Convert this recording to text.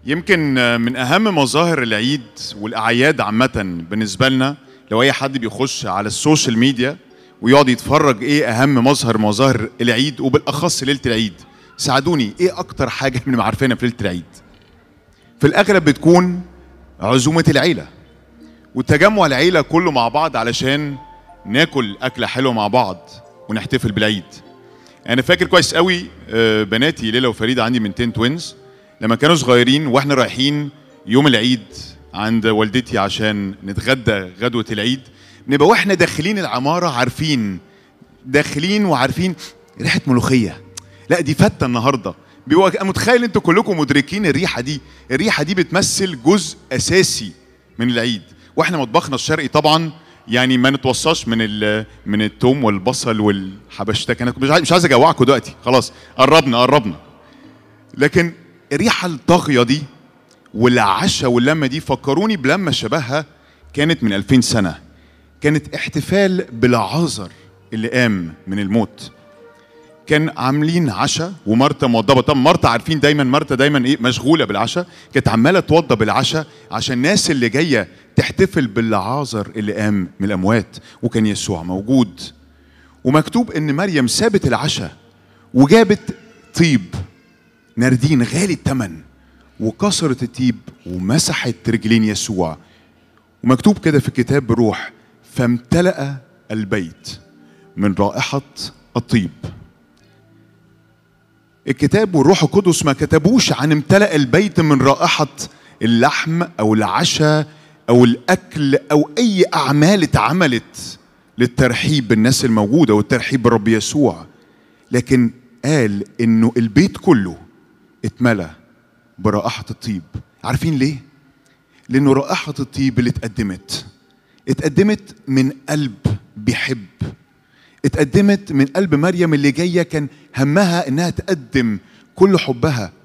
يمكن من اهم مظاهر العيد والاعياد عامه بالنسبه لنا لو اي حد بيخش على السوشيال ميديا ويقعد يتفرج ايه اهم مظهر مظاهر العيد وبالاخص ليله العيد ساعدوني ايه اكتر حاجه من عارفينها في ليله العيد في الاغلب بتكون عزومه العيله وتجمع العيله كله مع بعض علشان ناكل اكله حلوه مع بعض ونحتفل بالعيد انا فاكر كويس قوي آه، بناتي ليلى وفريده عندي من 10 توينز لما كانوا صغيرين واحنا رايحين يوم العيد عند والدتي عشان نتغدى غدوه العيد نبقى واحنا داخلين العماره عارفين داخلين وعارفين ريحه ملوخيه لا دي فته النهارده بيبقى متخيل انتوا كلكم مدركين الريحه دي الريحه دي بتمثل جزء اساسي من العيد واحنا مطبخنا الشرقي طبعا يعني ما نتوصاش من ال- من التوم والبصل والحبشتك انا مش عايز مش عايز اجوعكم دلوقتي خلاص قربنا قربنا لكن الريحه الطاغيه دي والعشاء واللمه دي فكروني بلمه شبهها كانت من 2000 سنه كانت احتفال بالعازر اللي قام من الموت كان عاملين عشاء ومارتا موضبه طب مارتا عارفين دايما مارتا دايما ايه مشغوله بالعشاء كانت عماله توضب العشاء عشان الناس اللي جايه تحتفل بالعازر اللي قام من الاموات وكان يسوع موجود ومكتوب ان مريم سابت العشاء وجابت طيب ناردين غالي الثمن وكسرت الطيب ومسحت رجلين يسوع ومكتوب كده في الكتاب بروح فامتلأ البيت من رائحة الطيب الكتاب والروح القدس ما كتبوش عن امتلأ البيت من رائحة اللحم أو العشاء أو الأكل أو أي أعمال اتعملت للترحيب بالناس الموجودة والترحيب بالرب يسوع لكن قال إنه البيت كله اتملى برائحة الطيب عارفين ليه؟ لأنه رائحة الطيب اللي اتقدمت اتقدمت من قلب بيحب اتقدمت من قلب مريم اللي جايه كان همها انها تقدم كل حبها